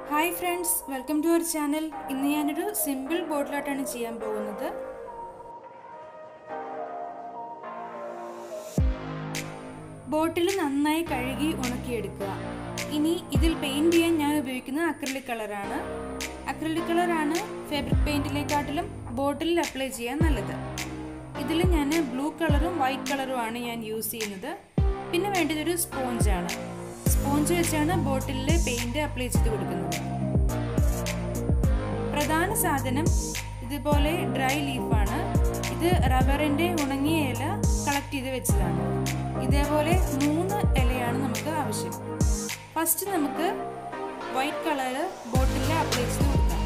hi friends welcome to our channel ഇന്ന് ഞാനൊരു simple ബോട്ടിലായിട്ടാണ് ചെയ്യാൻ പോകുന്നത് ബോട്ടിൽ നന്നായി കഴുകി ഉണക്കിയെടുക്കുക ഇനി ഇതിൽ പെയിൻറ് ചെയ്യാൻ ഞാൻ ഉപയോഗിക്കുന്നത് അക്രലിക് കളറാണ് അക്രലിക് കളറാണ് ഫാബ്രിക് പെയിൻറ്റിലേക്കാട്ടിലും ബോട്ടിലിൽ അപ്ലൈ ചെയ്യാൻ നല്ലത് ഇതിൽ ഞാൻ ബ്ലൂ കളറും വൈറ്റ് കളറുമാണ് ഞാൻ യൂസ് ചെയ്യുന്നത് പിന്നെ വേണ്ടത് ഒരു സ്പോഞ്ചാണ് സ്പോഞ്ച് വെച്ചാണ് ബോട്ടിലിൽ പെയിൻറ് അപ്ലൈ ചെയ്ത് കൊടുക്കുന്നത് പ്രധാന സാധനം ഇതുപോലെ ഡ്രൈ ലീഫാണ് ഇത് റബ്ബറിൻ്റെ ഉണങ്ങിയ ഇല കളക്ട് ചെയ്ത് വെച്ചതാണ് ഇതേപോലെ മൂന്ന് ഇലയാണ് നമുക്ക് ആവശ്യം ഫസ്റ്റ് നമുക്ക് വൈറ്റ് കളർ ബോട്ടിലിൽ അപ്ലൈ ചെയ്ത് കൊടുക്കാം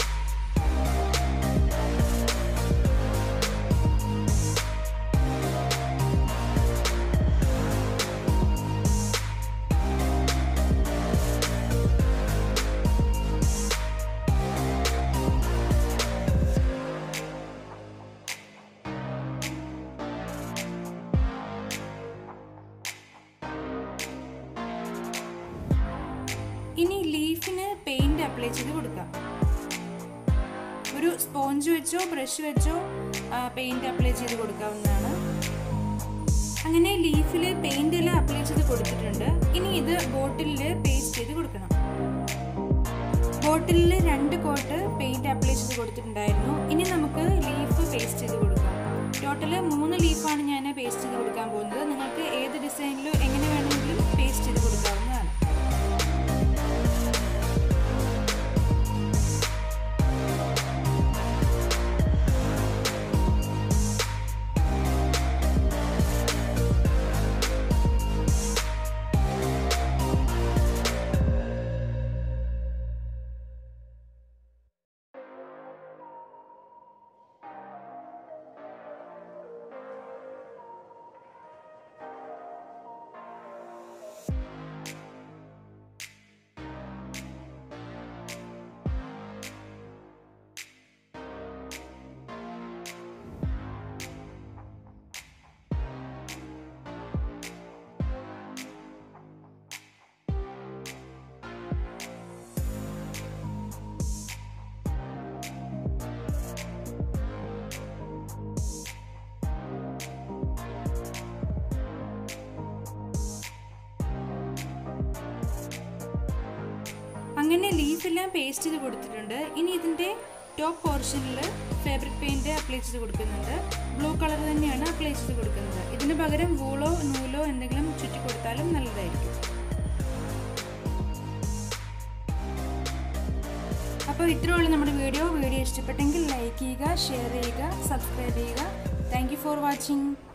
ഇനി ലീഫിന് പെയിന്റ് അപ്ലൈ ചെയ്ത് കൊടുക്കാം ഒരു സ്പോഞ്ച് വെച്ചോ ബ്രഷ് വെച്ചോ പെയിന്റ് അപ്ലൈ ചെയ്ത് കൊടുക്കാവുന്നതാണ് അങ്ങനെ ലീഫിൽ പെയിന്റ് എല്ലാം അപ്ലൈ ചെയ്ത് കൊടുത്തിട്ടുണ്ട് ഇനി ഇത് ബോട്ടിലിൽ പേസ്റ്റ് ചെയ്ത് കൊടുക്കണം ബോട്ടിലിൽ രണ്ട് കോട്ട് പെയിന്റ് അപ്ലൈ ചെയ്ത് കൊടുത്തിട്ടുണ്ടായിരുന്നു ഇനി നമുക്ക് ലീഫ് പേസ്റ്റ് ചെയ്ത് കൊടുക്കാം ടോട്ടൽ മൂന്ന് ലീഫാണ് ഞാൻ പേസ്റ്റ് ചെയ്ത് കൊടുക്കാൻ പോകുന്നത് നിങ്ങൾക്ക് ഏത് ഡിസൈനിലും എങ്ങനെ വേണമെങ്കിലും പേസ്റ്റ് ചെയ്ത് കൊടുക്കാവുന്നതാണ് അങ്ങനെ ലീഫെല്ലാം പേസ്റ്റ് ചെയ്ത് കൊടുത്തിട്ടുണ്ട് ഇനി ഇതിൻ്റെ ടോപ്പ് പോർഷനിൽ ഫാബ്രിക് പെയിൻറ് അപ്ലൈ ചെയ്ത് കൊടുക്കുന്നുണ്ട് ബ്ലൂ കളർ തന്നെയാണ് അപ്ലൈ ചെയ്ത് കൊടുക്കുന്നത് ഇതിന് പകരം വൂളോ നൂലോ എന്തെങ്കിലും ചുറ്റി കൊടുത്താലും നല്ലതായിരിക്കും അപ്പോൾ ഇത്രയുള്ള നമ്മുടെ വീഡിയോ വീഡിയോ ഇഷ്ടപ്പെട്ടെങ്കിൽ ലൈക്ക് ചെയ്യുക ഷെയർ ചെയ്യുക സബ്സ്ക്രൈബ് ചെയ്യുക താങ്ക് ഫോർ വാച്ചിങ്